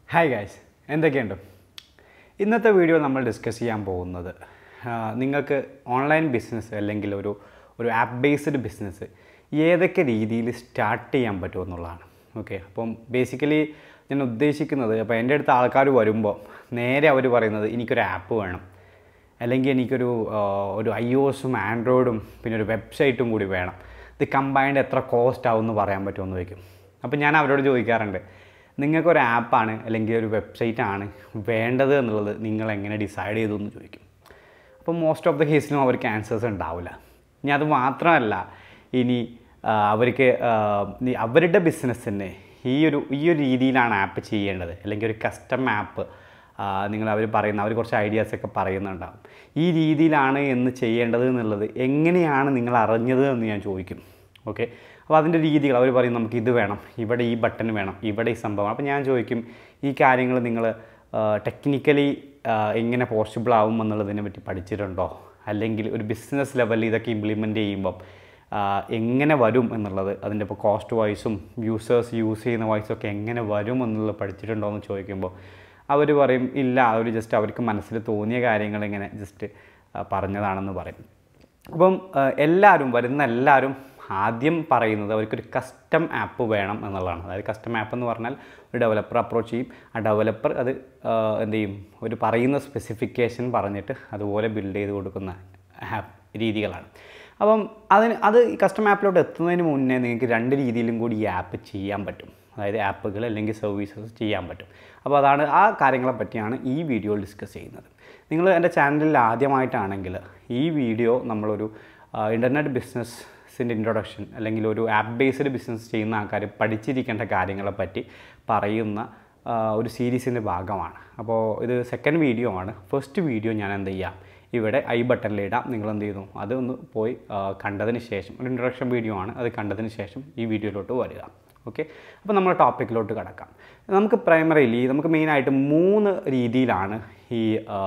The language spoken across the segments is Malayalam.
ഹായ് ഗായ്സ് എന്തൊക്കെയുണ്ട് ഇന്നത്തെ വീഡിയോ നമ്മൾ ഡിസ്കസ് ചെയ്യാൻ പോകുന്നത് ആ, നിങ്ങൾക്ക് ഓൺലൈൻ ബിസിനസ് അല്ലെങ്കിൽ ഒരു ഒരു ആപ്പ് ബേസ്ഡ് ബിസിനസ് ഏതൊക്കെ രീതിയിൽ സ്റ്റാർട്ട് ചെയ്യാൻ പറ്റും എന്നുള്ളതാണ് ഓക്കെ അപ്പം ബേസിക്കലി ഞാൻ ഉദ്ദേശിക്കുന്നത് അപ്പോൾ എൻ്റെ അടുത്ത് ആൾക്കാർ വരുമ്പോൾ നേരെ അവർ പറയുന്നത് എനിക്കൊരു ആപ്പ് വേണം അല്ലെങ്കിൽ എനിക്കൊരു ആ, ഒരു ഐ ഒ എസും ആൻഡ്രോയിഡും പിന്നെ ഒരു വെബ്സൈറ്റും കൂടി വേണം ഇത് കമ്പൈൻഡ് എത്ര കോസ്റ്റ് ആവും എന്ന് പറയാൻ പറ്റുമെന്ന് ചോദിക്കും അപ്പോൾ ഞാൻ അവരോട് ചോദിക്കാറുണ്ട് നിങ്ങൾക്കൊരു ആപ്പാണ് അല്ലെങ്കിൽ ഒരു വെബ്സൈറ്റ് ആണ് വേണ്ടത് എന്നുള്ളത് നിങ്ങൾ എങ്ങനെ ഡിസൈഡ് ചെയ്തു എന്ന് ചോദിക്കും അപ്പോൾ മോസ്റ്റ് ഓഫ് ദ കേസിലും അവർക്ക് ആൻസേഴ്സ് ഉണ്ടാവില്ല ഇനി അത് മാത്രമല്ല ഇനി ആ, അവർക്ക് ആ, നി- അവരുടെ ബിസിനസ്സിനെ ഈ ഒരു ഈ ഒരു രീതിയിലാണ് ആപ്പ് ചെയ്യേണ്ടത് അല്ലെങ്കിൽ ഒരു കസ്റ്റം ആപ്പ് നിങ്ങൾ അവർ പറയുന്ന അവർ കുറച്ച് ഐഡിയാസൊക്കെ പറയുന്നുണ്ടാവും ഈ രീതിയിലാണ് എന്ന് ചെയ്യേണ്ടത് എന്നുള്ളത് എങ്ങനെയാണ് നിങ്ങൾ അറിഞ്ഞത് എന്ന് ഞാൻ ചോദിക്കും ഓക്കെ അപ്പോൾ അതിൻ്റെ രീതികൾ അവർ പറയും നമുക്ക് ഇത് വേണം ഇവിടെ ഈ ബട്ടൺ വേണം ഇവിടെ ഈ സംഭവം അപ്പോൾ ഞാൻ ചോദിക്കും ഈ കാര്യങ്ങൾ നിങ്ങൾ ടെക്നിക്കലി എങ്ങനെ പോസിബിൾ ആവും എന്നുള്ളതിനെ പറ്റി പഠിച്ചിട്ടുണ്ടോ അല്ലെങ്കിൽ ഒരു ബിസിനസ് ലെവലിൽ ഇതൊക്കെ ഇംപ്ലിമെൻറ്റ് ചെയ്യുമ്പം ആ, എങ്ങനെ വരും എന്നുള്ളത് അതിൻ്റെ ഇപ്പോൾ കോസ്റ്റ് വൈസും യൂസേഴ്സ് യൂസ് ചെയ്യുന്ന വൈസൊക്കെ എങ്ങനെ വരും എന്നുള്ളത് പഠിച്ചിട്ടുണ്ടോ എന്ന് ചോദിക്കുമ്പോൾ അവർ പറയും ഇല്ല അവർ ജസ്റ്റ് അവർക്ക് മനസ്സിൽ തോന്നിയ കാര്യങ്ങൾ ഇങ്ങനെ ജസ്റ്റ് പറഞ്ഞതാണെന്ന് പറയും അപ്പം ആ, എല്ലാവരും വരുന്ന എല്ലാവരും ആദ്യം പറയുന്നത് അവർക്കൊരു കസ്റ്റം ആപ്പ് വേണം എന്നുള്ളതാണ് അതായത് കസ്റ്റം ആപ്പ് എന്ന് പറഞ്ഞാൽ ഒരു ഡെവലപ്പർ അപ്രോച്ച് ചെയ്യും ആ ഡെവലപ്പർ അത് ആ, എന്ത് ചെയ്യും ഒരു പറയുന്ന സ്പെസിഫിക്കേഷൻ പറഞ്ഞിട്ട് അതുപോലെ ബിൽഡ് ചെയ്ത് കൊടുക്കുന്ന ആപ്പ് രീതികളാണ് അപ്പം അതിന് അത് ഈ കസ്റ്റം ആപ്പിലോട്ട് എത്തുന്നതിന് മുന്നേ നിങ്ങൾക്ക് രണ്ട് രീതിയിലും കൂടി ഈ ആപ്പ് ചെയ്യാൻ പറ്റും അതായത് ആപ്പുകൾ അല്ലെങ്കിൽ സർവീസസ് ചെയ്യാൻ പറ്റും അപ്പോൾ അതാണ് ആ കാര്യങ്ങളെ പറ്റിയാണ് ഈ വീഡിയോയിൽ ഡിസ്കസ് ചെയ്യുന്നത് നിങ്ങൾ എൻ്റെ ചാനലിൽ ആദ്യമായിട്ടാണെങ്കിൽ ഈ വീഡിയോ നമ്മളൊരു ഇൻ്റർനെറ്റ് ബിസിനസ്സിൻ്റെ ഇൻട്രൊഡക്ഷൻ അല്ലെങ്കിൽ ഒരു ആപ്പ് ബേസ്ഡ് ബിസിനസ് ചെയ്യുന്ന ആൾക്കാർ പഠിച്ചിരിക്കേണ്ട കാര്യങ്ങളെ പറ്റി പറയുന്ന ആ, ഒരു സീരീസിൻ്റെ ഭാഗമാണ് അപ്പോൾ ഇത് സെക്കൻഡ് വീഡിയോ ആണ് ഫസ്റ്റ് വീഡിയോ ഞാൻ എന്ത് ചെയ്യാം ഇവിടെ ഐ ബട്ടണിൽ ഇടാം നിങ്ങൾ എന്ത് ചെയ്യുന്നു അതൊന്ന് പോയി ആ, കണ്ടതിന് ശേഷം ഒരു ഇൻട്രൊഡക്ഷൻ വീഡിയോ ആണ് അത് കണ്ടതിന് ശേഷം ഈ വീഡിയോയിലോട്ട് വരിക ഓക്കെ അപ്പോൾ നമ്മൾ ടോപ്പിക്കിലോട്ട് കിടക്കാം നമുക്ക് പ്രൈമറിലി നമുക്ക് മെയിനായിട്ട് മൂന്ന് രീതിയിലാണ് ഈ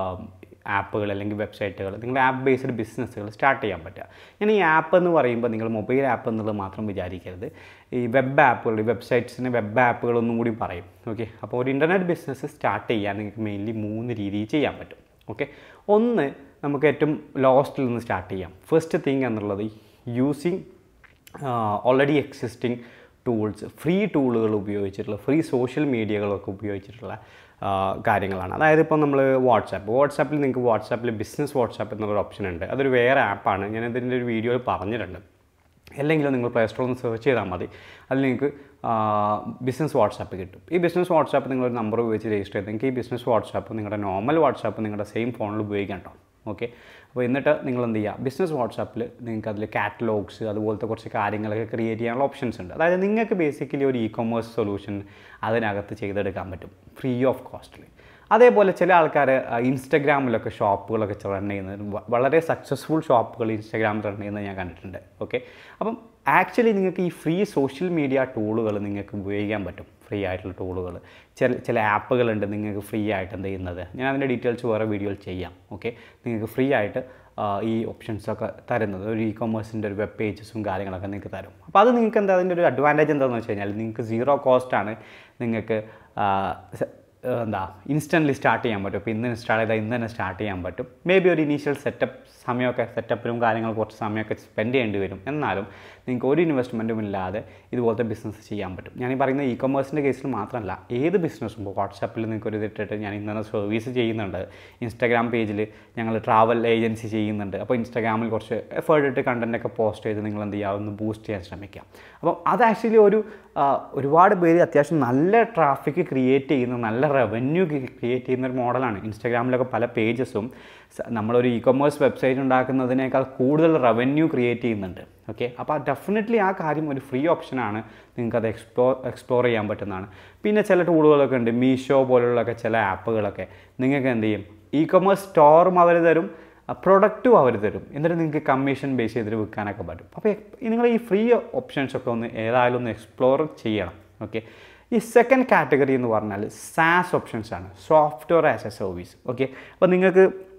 ആപ്പുകൾ അല്ലെങ്കിൽ വെബ്സൈറ്റുകൾ നിങ്ങളുടെ ആപ്പ് ബേസ്ഡ് ബിസിനസ്സുകൾ സ്റ്റാർട്ട് ചെയ്യാൻ പറ്റുക ഞാൻ ഈ ആപ്പ് എന്ന് പറയുമ്പോൾ നിങ്ങൾ മൊബൈൽ ആപ്പ് എന്നുള്ളത് മാത്രം വിചാരിക്കരുത് ഈ വെബ് ആപ്പുകൾ ഈ വെബ്സൈറ്റ്സിന് വെബ് ആപ്പുകളൊന്നും കൂടി പറയും ഓക്കെ അപ്പോൾ ഒരു ഇൻ്റർനെറ്റ് ബിസിനസ് സ്റ്റാർട്ട് ചെയ്യാൻ നിങ്ങൾക്ക് മെയിൻലി മൂന്ന് രീതിയിൽ ചെയ്യാൻ പറ്റും ഓക്കെ ഒന്ന് നമുക്ക് ഏറ്റവും ലോസ്റ്റിൽ നിന്ന് സ്റ്റാർട്ട് ചെയ്യാം ഫസ്റ്റ് തിങ് എന്നുള്ളത് using already existing tools free ടൂളുകൾ ഉപയോഗിച്ചിട്ടുള്ള ഫ്രീ സോഷ്യൽ മീഡിയകളൊക്കെ ഉപയോഗിച്ചിട്ടുള്ള ആ, കാര്യങ്ങളാണ് അതായത് ഇപ്പോൾ നമ്മൾ വാട്സാപ്പ് വാട്സാപ്പിൽ നിങ്ങൾക്ക് വാട്സാപ്പിൽ ബിസിനസ് വാട്സാപ്പ് എന്നുള്ളൊരു ഓപ്ഷൻ ഉണ്ട് അതൊരു വേറെ ആപ്പാണ് ഞാൻ ഇതിൻ്റെ ഒരു വീഡിയോയിൽ പറഞ്ഞിട്ടുണ്ട് അല്ലെങ്കിൽ നിങ്ങൾ പ്ലേ സ്റ്റോറിൽ നിന്ന് സെർച്ച് ചെയ്താൽ മതി അതിൽ നിങ്ങൾക്ക് ബിസിനസ് വാട്സാപ്പ് കിട്ടും ഈ ബിസിനസ് വാട്സാപ്പ് നിങ്ങളൊരു നമ്പർ ഉപയോഗിച്ച് രജിസ്റ്റർ ചെയ്ത് നിങ്ങൾക്ക് ഈ ബിസിനസ് വാട്സാപ്പ് നിങ്ങളുടെ നോർമൽ വാട്സാപ്പ് നിങ്ങളുടെ സെയിം ഫോണിൽ ഉപയോഗിക്കാം കേട്ടോ ഓക്കെ അപ്പോൾ എന്നിട്ട് നിങ്ങൾ എന്ത് ചെയ്യുക ബിസിനസ് വാട്സാപ്പിൽ നിങ്ങൾക്ക് അതിൽ കാറ്റലോഗ്സ് അതുപോലത്തെ കുറച്ച് കാര്യങ്ങളൊക്കെ ക്രിയേറ്റ് ചെയ്യാനുള്ള ഓപ്ഷൻസ് ഉണ്ട് അതായത് നിങ്ങൾക്ക് ബേസിക്കലി ഒരു ഇ കൊമേഴ്സ് സൊല്യൂഷൻ അതിനകത്ത് ചെയ്തെടുക്കാൻ പറ്റും ഫ്രീ ഓഫ് കോസ്റ്റിൽ അതേപോലെ ചില ആൾക്കാർ ഇൻസ്റ്റഗ്രാമിലൊക്കെ ഷോപ്പുകളൊക്കെ റൺ ചെയ്യുന്നത് വ- വളരെ സക്സസ്ഫുൾ ഷോപ്പുകൾ ഇൻസ്റ്റഗ്രാമിൽ റൺ ചെയ്യുന്നത് ഞാൻ കണ്ടിട്ടുണ്ട് ഓക്കെ അപ്പം ആക്ച്വലി നിങ്ങൾക്ക് ഈ ഫ്രീ സോഷ്യൽ മീഡിയ ടൂളുകൾ നിങ്ങൾക്ക് ഉപയോഗിക്കാൻ പറ്റും ഫ്രീ ആയിട്ടുള്ള ടൂളുകൾ ചില ചില ആപ്പുകളുണ്ട് നിങ്ങൾക്ക് ഫ്രീ ആയിട്ട് എന്ത് ചെയ്യുന്നത് ഞാൻ അതിൻ്റെ ഡീറ്റെയിൽസ് വേറെ വീഡിയോയിൽ ചെയ്യാം ഓക്കെ നിങ്ങൾക്ക് ഫ്രീ ആയിട്ട് ആ, ഈ ഓപ്ഷൻസൊക്കെ തരുന്നത് ഒരു ഇ കൊമേഴ്സിൻ്റെ ഒരു വെബ് പേജസും കാര്യങ്ങളൊക്കെ നിങ്ങൾക്ക് തരും അപ്പോൾ അത് നിങ്ങൾക്ക് എന്താ അതിൻ്റെ ഒരു അഡ്വാൻറ്റേജ് എന്താണെന്ന് വെച്ച് കഴിഞ്ഞാൽ നിങ്ങൾക്ക് സീറോ കോസ്റ്റാണ് നിങ്ങൾക്ക് ആ, സ- ഏഹ് എന്താ ഇൻസ്റ്റൻ്റ്ലി സ്റ്റാർട്ട് ചെയ്യാൻ പറ്റും ഇപ്പോൾ ഇന്ന് ഇൻസ്റ്റാൾ ചെയ്താൽ ഇന്ന് തന്നെ സ്റ്റാർട്ട് ചെയ്യാൻ പറ്റും മേ ബി ഒരു ഇനീഷ്യൽ സെറ്റപ്പ് സമയമൊക്കെ സെറ്റപ്പിലും കാര്യങ്ങളും കുറച്ച് സമയമൊക്കെ സ്പെൻഡ് ചെയ്യേണ്ടി വരും എന്നാലും നിങ്ങൾക്ക് ഒരു ഇൻവെസ്റ്റ്മെൻറ്റും ഇല്ലാതെ ഇതുപോലത്തെ ബിസിനസ് ചെയ്യാൻ പറ്റും ഞാൻ ഈ പറയുന്ന ഇ കൊമേഴ്സിൻ്റെ കേസിൽ മാത്രമല്ല ഏത് ബിസിനസ്സും ഇപ്പോൾ വാട്സാപ്പിൽ നിങ്ങൾക്ക് ഒരു ഇതിട്ടിട്ട് ഞാൻ ഇന്ന സർവീസ് ചെയ്യുന്നുണ്ട് ഇൻസ്റ്റാഗ്രാം പേജിൽ ഞങ്ങൾ ട്രാവൽ ഏജൻസി ചെയ്യുന്നുണ്ട് അപ്പോൾ ഇൻസ്റ്റാഗ്രാമിൽ കുറച്ച് എഫേർട്ട് ഇട്ട് കണ്ടൻറ്റൊക്കെ പോസ്റ്റ് ചെയ്ത് നിങ്ങൾ എന്ത് ചെയ്യുക ഒന്ന് ബൂസ്റ്റ് ചെയ്യാൻ ശ്രമിക്കാം അപ്പം അത് ആക്ച്വലി ഒരു ആ, ഒരുപാട് പേര് അത്യാവശ്യം നല്ല ട്രാഫിക് ക്രിയേറ്റ് ചെയ്യുന്ന നല്ല റവന്യൂ ക്രിയേറ്റ് ചെയ്യുന്ന ഒരു മോഡലാണ് ഇൻസ്റ്റാഗ്രാമിലൊക്കെ പല പേജസും നമ്മളൊരു ഇ കൊമേഴ്സ് വെബ്സൈറ്റ് ഉണ്ടാക്കുന്നതിനേക്കാൾ കൂടുതൽ റവന്യൂ ക്രിയേറ്റ് ചെയ്യുന്നുണ്ട് ഓക്കെ അപ്പോൾ ഡെഫിനറ്റ്ലി ആ കാര്യം ഒരു ഫ്രീ ഓപ്ഷനാണ് നിങ്ങൾക്ക് അത് എക്സ്പ്ലോർ എക്സ്പ്ലോർ ചെയ്യാൻ പറ്റുന്നതാണ് പിന്നെ ചില ടൂളുകളൊക്കെ ഉണ്ട് മീഷോ പോലുള്ളൊക്കെ ചില ആപ്പുകളൊക്കെ നിങ്ങൾക്ക് എന്ത് ചെയ്യും ഇ കൊമേഴ്സ് സ്റ്റോറും അവർ തരും പ്രൊഡക്റ്റും അവർ തരും എന്നിട്ട് നിങ്ങൾക്ക് കമ്മീഷൻ ബേസ് ചെയ്തിട്ട് വിൽക്കാനൊക്കെ പറ്റും അപ്പോൾ നിങ്ങൾ ഈ ഫ്രീ ഓപ്ഷൻസ് ഒക്കെ ഒന്ന് ഏതായാലും ഒന്ന് എക്സ്പ്ലോർ ചെയ്യണം ഓക്കെ ഈ സെക്കൻഡ് കാറ്റഗറി എന്ന് പറഞ്ഞാൽ സാസ് ഓപ്ഷൻസ് ആണ് software as a service okay അപ്പോൾ നിങ്ങൾക്ക്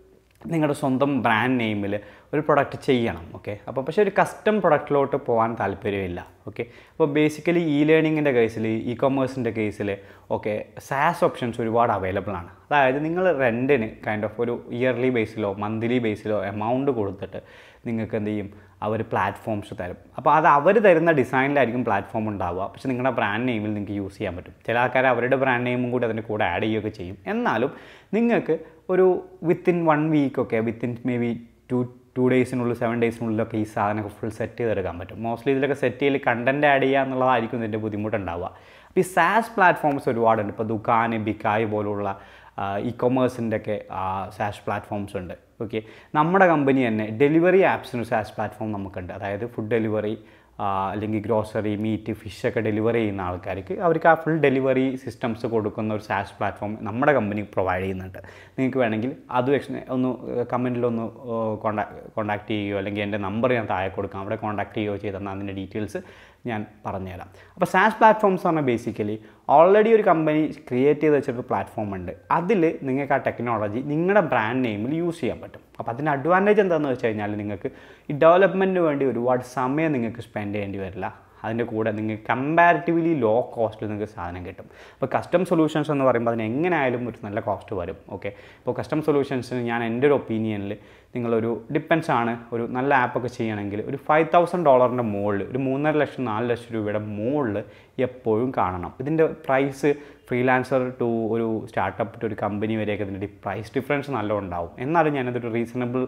നിങ്ങളുടെ സ്വന്തം ബ്രാൻഡ് നെയിമിൽ ഒരു പ്രൊഡക്റ്റ് ചെയ്യണം ഓക്കെ അപ്പോൾ പക്ഷേ ഒരു കസ്റ്റം പ്രൊഡക്റ്റിലോട്ട് പോകാൻ താല്പര്യമില്ല ഓക്കെ അപ്പോൾ ബേസിക്കലി ഇ ലേണിങ്ങിൻ്റെ കേസിൽ ഇ കൊമേഴ്സിൻ്റെ കേസിൽ ഓക്കെ സാസ് ഓപ്ഷൻസ് ഒരുപാട് അവൈലബിൾ ആണ് അതായത് നിങ്ങൾ റെൻറ്റിന് കൈൻഡ് ഓഫ് ഒരു ഇയർലി ബേസിലോ മന്ത്ലി ബേസിലോ എമൗണ്ട് കൊടുത്തിട്ട് നിങ്ങൾക്ക് എന്ത് ചെയ്യും അവർ പ്ലാറ്റ്ഫോംസ് തരും അപ്പോൾ അത് അവർ തരുന്ന ഡിസൈനിലായിരിക്കും പ്ലാറ്റ്ഫോം ഉണ്ടാവുക പക്ഷേ നിങ്ങളുടെ ബ്രാൻഡ് നെയിമിൽ നിങ്ങൾക്ക് യൂസ് ചെയ്യാൻ പറ്റും ചില ആൾക്കാർ അവരുടെ ബ്രാൻഡ് നെയിമും കൂടി അതിൻ്റെ കൂടെ ആഡ് ചെയ്യുകയൊക്കെ ചെയ്യും എന്നാലും നിങ്ങൾക്ക് ഒരു വിത്തിൻ വൺ വീക്കൊക്കെ within may be two two ഡേയ്സിനുള്ളിൽ സെവൻ ഡേയ്സിനുള്ളിലൊക്കെ ഈ സാധനമൊക്കെ ഫുൾ സെറ്റ് ചെയ്തെടുക്കാൻ പറ്റും മോസ്റ്റ്ലി ഇതിലൊക്കെ സെറ്റ് ചെയ്ത് കണ്ടൻറ്റ് ആഡ് ചെയ്യുക എന്നുള്ളതായിരിക്കും ഇതിൻ്റെ ബുദ്ധിമുട്ടുണ്ടാവുക അപ്പോൾ ഈ സാസ് പ്ലാറ്റ്ഫോംസ് ഒരുപാടുണ്ട് ഇപ്പോൾ ദുക്കാന് ബിക്കായ് പോലുള്ള ഇ കൊമേഴ്സിൻ്റെ ഒക്കെ സാഷ് പ്ലാറ്റ്ഫോംസ് ഉണ്ട് ഓക്കെ നമ്മുടെ കമ്പനി തന്നെ ഡെലിവറി ആപ്സിന് സാഷ് പ്ലാറ്റ്ഫോം നമുക്കുണ്ട് അതായത് ഫുഡ് ഡെലിവറി അല്ലെങ്കിൽ ഗ്രോസറി മീറ്റ് ഫിഷ് ഒക്കെ ഡെലിവറി ചെയ്യുന്ന ആൾക്കാർക്ക് അവർക്ക് ആ ഫുൾ ഡെലിവറി സിസ്റ്റംസ് കൊടുക്കുന്ന ഒരു സാഷ് പ്ലാറ്റ്ഫോം നമ്മുടെ കമ്പനി പ്രൊവൈഡ് ചെയ്യുന്നുണ്ട് നിങ്ങൾക്ക് വേണമെങ്കിൽ അത് ഒന്ന് കമൻറ്റിലൊന്ന് കോണ്ടാക്ട് കോണ്ടാക്ട് ചെയ്യുകയോ അല്ലെങ്കിൽ എൻ്റെ നമ്പർ ഞാൻ താഴെ കൊടുക്കാം അവിടെ കോണ്ടാക്ട് ചെയ്യുകയോ ചെയ്തെന്നാൽ അതിൻ്റെ ഡീറ്റെയിൽസ് ഞാൻ പറഞ്ഞുതരാം അപ്പോൾ സാഷ് പ്ലാറ്റ്ഫോംസ് പറഞ്ഞാൽ ബേസിക്കലി ഓൾറെഡി ഒരു കമ്പനി ക്രിയേറ്റ് ചെയ്ത് വെച്ചൊരു പ്ലാറ്റ്ഫോം ഉണ്ട് അതിൽ നിങ്ങൾക്ക് ആ ടെക്നോളജി നിങ്ങളുടെ ബ്രാൻഡ് നെയിമിൽ യൂസ് ചെയ്യാൻ പറ്റും അപ്പോൾ അതിൻ്റെ അഡ്വാൻറ്റേജ് എന്താണെന്ന് വെച്ച് കഴിഞ്ഞാൽ നിങ്ങൾക്ക് ഈ ഡെവലപ്മെൻറ്റിന് വേണ്ടി ഒരുപാട് സമയം നിങ്ങൾക്ക് സ്പെൻഡ് ചെയ്യേണ്ടി വരില്ല അതിൻ്റെ കൂടെ നിങ്ങൾക്ക് കമ്പാരിറ്റീവ്ലി ലോ കോസ്റ്റിൽ നിങ്ങൾക്ക് സാധനം കിട്ടും അപ്പോൾ കസ്റ്റം സൊല്യൂഷൻസ് എന്ന് പറയുമ്പോൾ അതിന് എങ്ങനെയായാലും ഒരു നല്ല കോസ്റ്റ് വരും ഓക്കെ ഇപ്പോൾ കസ്റ്റം സൊല്യൂഷൻസിന് ഞാൻ എൻ്റെ ഒരു ഒപ്പീനിയനിൽ നിങ്ങളൊരു ഡിപ്പെൻസ് ആണ് ഒരു നല്ല ആപ്പൊക്കെ ചെയ്യണമെങ്കിൽ ഒരു ഫൈവ് തൗസൻഡ് ഡോളറിൻ്റെ മുകളിൽ ഒരു മൂന്നര ലക്ഷം നാല് ലക്ഷം രൂപയുടെ മുകളിൽ എപ്പോഴും കാണണം ഇതിൻ്റെ പ്രൈസ് ഫ്രീലാൻസർ ടു ഒരു സ്റ്റാർട്ടപ്പ് ടു ഒരു കമ്പനി വരെയൊക്കെ ഇതിൻ്റെ പ്രൈസ് ഡിഫറൻസ് നല്ല ഉണ്ടാവും എന്നാലും ഞാനതൊരു റീസണബിൾ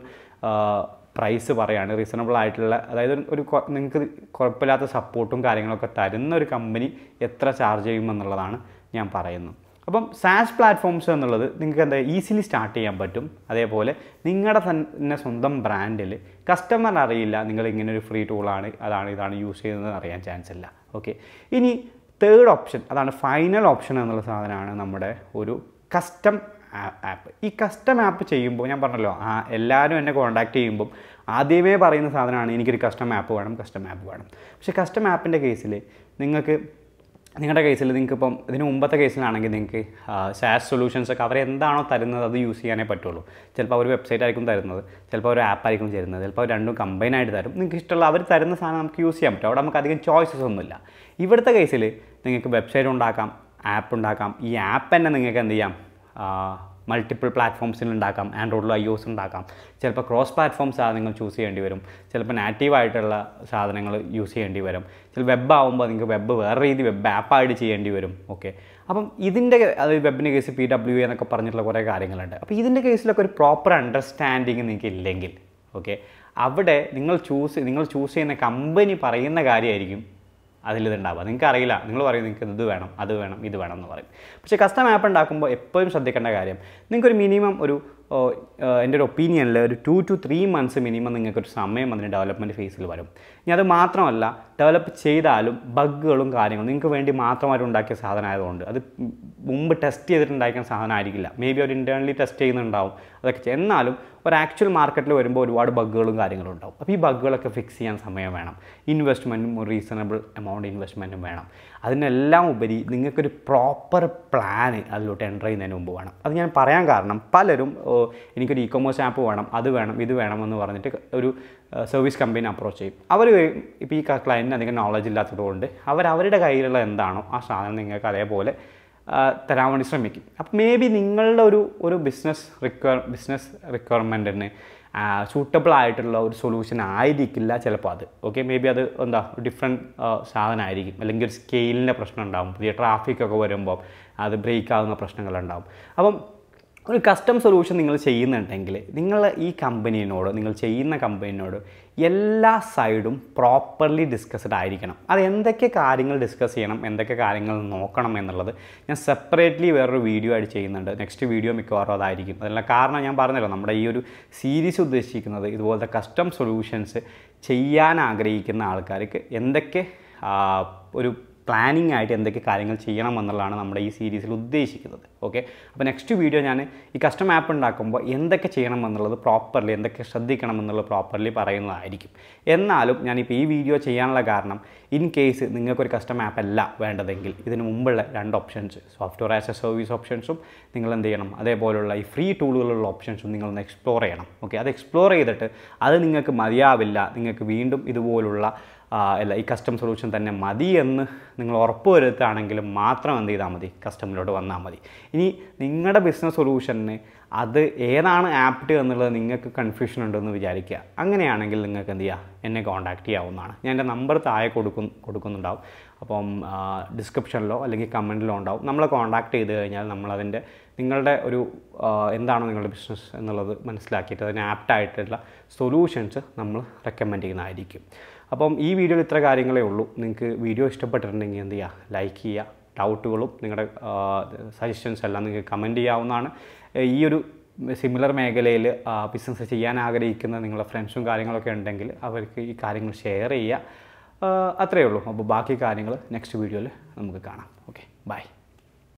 പ്രൈസ് പറയാണ് റീസണബിൾ ആയിട്ടുള്ള അതായത് ഒരു നിങ്ങൾക്ക് കുഴപ്പമില്ലാത്ത സപ്പോർട്ടും കാര്യങ്ങളൊക്കെ തരുന്ന ഒരു കമ്പനി എത്ര ചാർജ് ചെയ്യുമെന്നുള്ളതാണ് ഞാൻ പറയുന്നത് അപ്പം സാസ് പ്ലാറ്റ്ഫോംസ് എന്നുള്ളത് നിങ്ങൾക്ക് എന്താ ഈസിലി സ്റ്റാർട്ട് ചെയ്യാൻ പറ്റും അതേപോലെ നിങ്ങളുടെ തന്നെ സ്വന്തം ബ്രാൻഡിൽ കസ്റ്റമർ അറിയില്ല നിങ്ങൾ ഇങ്ങനെ ഒരു ഫ്രീ ടൂളാണ് അതാണ് ഇതാണ് യൂസ് ചെയ്യുന്നത് അറിയാൻ ചാൻസ് ഇല്ല ഓക്കെ ഇനി തേർഡ് ഓപ്ഷൻ അതാണ് ഫൈനൽ ഓപ്ഷൻ എന്നുള്ള സാധനമാണ് നമ്മുടെ ഒരു കസ്റ്റം ആപ്പ് ഈ കസ്റ്റം ആപ്പ് ചെയ്യുമ്പോൾ ഞാൻ പറഞ്ഞല്ലോ ആ എല്ലാവരും എന്നെ കോൺടാക്ട് ചെയ്യുമ്പം ആദ്യമേ പറയുന്ന സാധനമാണ് എനിക്കൊരു കസ്റ്റം ആപ്പ് വേണം കസ്റ്റം ആപ്പ് വേണം പക്ഷേ കസ്റ്റം ആപ്പിൻ്റെ കേസിൽ നിങ്ങൾക്ക് നിങ്ങളുടെ കേസിൽ നിങ്ങൾക്ക് ഇപ്പം ഇതിന് മുമ്പത്തെ കേസിലാണെങ്കിൽ നിങ്ങൾക്ക് സാസ് സൊല്യൂഷൻസ് ഒക്കെ അവർ എന്താണോ തരുന്നത് അത് യൂസ് ചെയ്യാനേ പറ്റുള്ളൂ ചിലപ്പോൾ അവർ വെബ്സൈറ്റ് ആയിരിക്കും തരുന്നത് ചിലപ്പോൾ ഒരു ആപ്പ് ആയിരിക്കും തരുന്നത് ചിലപ്പോൾ രണ്ടും കമ്പൈൻ ആയിട്ട് തരും നിങ്ങൾക്ക് ഇഷ്ടമുള്ള അവർ തരുന്ന സാധനം നമുക്ക് യൂസ് ചെയ്യാൻ പറ്റും അവിടെ നമുക്ക് അധികം ചോയ്സസ് ഒന്നുമില്ല ഇവിടുത്തെ കേസിൽ നിങ്ങൾക്ക് വെബ്സൈറ്റ് ഉണ്ടാക്കാം ആപ്പ് ഉണ്ടാക്കാം ഈ ആപ്പ് തന്നെ നിങ്ങൾക്ക് എന്ത് ചെയ്യാം മൾട്ടിപ്പിൾ പ്ലാറ്റ്ഫോംസിൽ ഉണ്ടാക്കാം ആൻഡ്രോയിഡിൽ ഐ ഒസ് ഉണ്ടാക്കാം ചിലപ്പോൾ ക്രോസ് പ്ലാറ്റ്ഫോം സാധനങ്ങൾ ചൂസ് ചെയ്യേണ്ടി വരും ചിലപ്പോൾ നാറ്റീവായിട്ടുള്ള സാധനങ്ങൾ യൂസ് ചെയ്യേണ്ടി വരും ചില വെബ് ആകുമ്പോൾ നിങ്ങൾക്ക് വെബ് വേറെ രീതി വെബ് ആപ്പായിട്ട് ചെയ്യേണ്ടി വരും ഓക്കെ അപ്പം ഇതിൻ്റെ അത് വെബിൻ്റെ കേസ് പി ഡബ്ല്യു എന്നൊക്കെ പറഞ്ഞിട്ടുള്ള കുറേ കാര്യങ്ങളുണ്ട് അപ്പോൾ ഇതിൻ്റെ കേസിലൊക്കെ ഒരു പ്രോപ്പർ അണ്ടർസ്റ്റാൻഡിങ് നിങ്ങൾക്ക് ഇല്ലെങ്കിൽ ഓക്കെ അവിടെ നിങ്ങൾ ചൂസ് നിങ്ങൾ ചൂസ് ചെയ്യുന്ന കമ്പനി പറയുന്ന കാര്യമായിരിക്കും അതിലിതുണ്ടാവുക നിങ്ങൾക്ക് അറിയില്ല നിങ്ങൾ പറയും നിങ്ങൾക്ക് ഇത് വേണം അത് വേണം ഇത് വേണം എന്ന് പറയും പക്ഷേ കസ്റ്റം ആപ്പ് ഉണ്ടാക്കുമ്പോൾ എപ്പോഴും ശ്രദ്ധിക്കേണ്ട കാര്യം നിങ്ങൾക്കൊരു മിനിമം ഒരു എൻ്റെ ഒരു ഒപ്പീനിയനിൽ ഒരു two two three months minimum നിങ്ങൾക്കൊരു സമയം അതിന് ഡെവലപ്മെൻറ്റ് ഫേസിൽ വരും ഇനി അത് മാത്രമല്ല ഡെവലപ്പ് ചെയ്താലും ബഗ്ഗുകളും കാര്യങ്ങളും നിങ്ങൾക്ക് വേണ്ടി മാത്രമായിട്ട് ഉണ്ടാക്കിയ സാധനം ആയതുകൊണ്ട് അത് മുമ്പ് ടെസ്റ്റ് ചെയ്തിട്ടുണ്ടാക്കിയ സാധനം ആയിരിക്കില്ല മേ ബി ഒരു ഇൻറ്റേർണലി ടെസ്റ്റ് ചെയ്യുന്നുണ്ടാവും അതൊക്കെ എന്നാലും ഒരു ആക്ച്വൽ മാർക്കറ്റിൽ വരുമ്പോൾ ഒരുപാട് ബഗ്ഗുകളും കാര്യങ്ങളും ഉണ്ടാവും അപ്പോൾ ഈ ബഗ്ഗുകളൊക്കെ ഫിക്സ് ചെയ്യാൻ സമയം വേണം ഇൻവെസ്റ്റ്മെൻറ്റും റീസണബിൾ എമൗണ്ട് ഇൻവെസ്റ്റ്മെൻറ്റും വേണം അതിനെല്ലാം ഉപരി നിങ്ങൾക്കൊരു പ്രോപ്പർ പ്ലാൻ അതിലോട്ട് എൻ്റർ ചെയ്യുന്നതിന് മുമ്പ് വേണം അത് ഞാൻ പറയാൻ കാരണം പലരും എനിക്കൊരു ഇ കൊമേഴ്സ് ആപ്പ് വേണം അത് വേണം ഇത് വേണം എന്ന് പറഞ്ഞിട്ട് ഒരു സർവീസ് കമ്പനി അപ്രോച്ച് ചെയ്യും അവർ ഇപ്പോൾ ഈ ക്ലയൻറ്റിന് അധികം നോളജ് ഇല്ലാത്തതുകൊണ്ട് അവർ അവരുടെ കയ്യിലുള്ള എന്താണോ ആ സാധനം നിങ്ങൾക്ക് അതേപോലെ തരാൻ വേണ്ടി ശ്രമിക്കും അപ്പോൾ മേ ബി നിങ്ങളുടെ ഒരു ഒരു ബിസിനസ് റിക്വയർ ബിസിനസ് റിക്വയർമെൻറ്റിന് സൂട്ടബിൾ ആയിട്ടുള്ള ഒരു സൊല്യൂഷൻ ആയിരിക്കില്ല ചിലപ്പോൾ അത് ഓക്കെ മേ ബി അത് എന്താ ഡിഫറെൻറ്റ് സാധനമായിരിക്കും അല്ലെങ്കിൽ ഒരു സ്കെയിലിൻ്റെ പ്രശ്നം ഉണ്ടാവും പുതിയ ട്രാഫിക്കൊക്കെ വരുമ്പോൾ അത് ബ്രേക്ക് ആകുന്ന പ്രശ്നങ്ങളുണ്ടാവും അപ്പം ഒരു കസ്റ്റം സൊല്യൂഷൻ നിങ്ങൾ ചെയ്യുന്നുണ്ടെങ്കിൽ നിങ്ങൾ ഈ കമ്പനീനോട് നിങ്ങൾ ചെയ്യുന്ന കമ്പനീനോട് എല്ലാ സൈഡും പ്രോപ്പർലി ഡിസ്കസ്ഡ് ആയിരിക്കണം അത് എന്തൊക്കെ കാര്യങ്ങൾ ഡിസ്കസ് ചെയ്യണം എന്തൊക്കെ കാര്യങ്ങൾ നോക്കണം എന്നുള്ളത് ഞാൻ സെപ്പറേറ്റ്ലി വേറൊരു വീഡിയോ ആയിട്ട് ചെയ്യുന്നുണ്ട് നെക്സ്റ്റ് വീഡിയോ മിക്കവാറും അതായിരിക്കും അതല്ല കാരണം ഞാൻ പറഞ്ഞല്ലോ നമ്മുടെ ഈ ഒരു സീരീസ് ഉദ്ദേശിക്കുന്നത് ഇതുപോലത്തെ കസ്റ്റം സൊല്യൂഷൻസ് ചെയ്യാൻ ആഗ്രഹിക്കുന്ന ആൾക്കാർക്ക് എന്തൊക്കെ ഒരു പ്ലാനിങ് ആയിട്ട് എന്തൊക്കെ കാര്യങ്ങൾ ചെയ്യണം എന്നുള്ളതാണ് നമ്മുടെ ഈ സീരീസിൽ ഉദ്ദേശിക്കുന്നത് ഓക്കെ അപ്പോൾ നെക്സ്റ്റ് വീഡിയോ ഞാൻ ഈ കസ്റ്റം ആപ്പ് ഉണ്ടാക്കുമ്പോൾ എന്തൊക്കെ ചെയ്യണം എന്നുള്ളത് പ്രോപ്പർലി എന്തൊക്കെ ശ്രദ്ധിക്കണം എന്നുള്ളത് പ്രോപ്പർലി പറയുന്നതായിരിക്കും എന്നാലും ഞാനിപ്പോൾ ഈ വീഡിയോ ചെയ്യാനുള്ള കാരണം ഇൻ കേസ് നിങ്ങൾക്കൊരു കസ്റ്റം ആപ്പ് അല്ല വേണ്ടതെങ്കിൽ ഇതിന് മുമ്പുള്ള രണ്ട് options software as a service ഓപ്ഷൻസും നിങ്ങൾ എന്ത് ചെയ്യണം അതേപോലുള്ള ഈ ഫ്രീ ടൂളുകളുള്ള ഓപ്ഷൻസും നിങ്ങളൊന്ന് എക്സ്പ്ലോർ ചെയ്യണം ഓക്കെ അത് എക്സ്പ്ലോർ ചെയ്തിട്ട് അത് നിങ്ങൾക്ക് മതിയാവില്ല നിങ്ങൾക്ക് വീണ്ടും ഇതുപോലുള്ള ആ, അല്ല ഈ കസ്റ്റം സൊല്യൂഷൻ തന്നെ മതി എന്ന് നിങ്ങൾ ഉറപ്പ് വരുത്തുകയാണെങ്കിൽ മാത്രം എന്ത് ചെയ്താൽ മതി കസ്റ്റമിലോട്ട് വന്നാൽ മതി ഇനി നിങ്ങളുടെ ബിസിനസ് സൊല്യൂഷന് അത് ഏതാണ് ആപ്റ്റ് എന്നുള്ളത് നിങ്ങൾക്ക് കൺഫ്യൂഷൻ ഉണ്ടെന്ന് വിചാരിക്കുക അങ്ങനെയാണെങ്കിൽ നിങ്ങൾക്ക് എന്ത് ചെയ്യുക എന്നെ കോൺടാക്റ്റ് ചെയ്യാവുന്നതാണ് ഞാൻ എൻ്റെ നമ്പർ താഴെ കൊടുക്കും കൊടുക്കുന്നുണ്ടാവും അപ്പം ഡിസ്ക്രിപ്ഷനിലോ അല്ലെങ്കിൽ കമൻറ്റിലോ ഉണ്ടാവും നമ്മളെ കോൺടാക്റ്റ് ചെയ്ത് കഴിഞ്ഞാൽ നമ്മളതിൻ്റെ നിങ്ങളുടെ ഒരു ആ, എന്താണോ നിങ്ങളുടെ ബിസിനസ് എന്നുള്ളത് മനസ്സിലാക്കിയിട്ട് അതിന് ആപ്റ്റായിട്ടുള്ള സൊല്യൂഷൻസ് നമ്മൾ റെക്കമെൻഡ് ചെയ്യുന്നതായിരിക്കും അപ്പം ഈ വീഡിയോയിൽ ഇത്ര കാര്യങ്ങളേ ഉള്ളൂ നിങ്ങൾക്ക് വീഡിയോ ഇഷ്ടപ്പെട്ടിട്ടുണ്ടെങ്കിൽ എന്ത് ചെയ്യുക ലൈക്ക് ചെയ്യുക ഡൗട്ടുകളും നിങ്ങളുടെ സജഷൻസ് എല്ലാം നിങ്ങൾക്ക് കമൻറ്റ് ചെയ്യാവുന്നതാണ് ഏഹ് ഈ ഒരു സിമിലർ മേഖലയിൽ ബിസിനസ് ചെയ്യാൻ ആഗ്രഹിക്കുന്ന നിങ്ങളുടെ ഫ്രണ്ട്സും കാര്യങ്ങളൊക്കെ ഉണ്ടെങ്കിൽ അവർക്ക് ഈ കാര്യങ്ങൾ ഷെയർ ചെയ്യുക ആഹ് അത്രയേ ഉള്ളൂ അപ്പോൾ ബാക്കി കാര്യങ്ങൾ നെക്സ്റ്റ് വീഡിയോയിൽ നമുക്ക് കാണാം ഓക്കെ ബൈ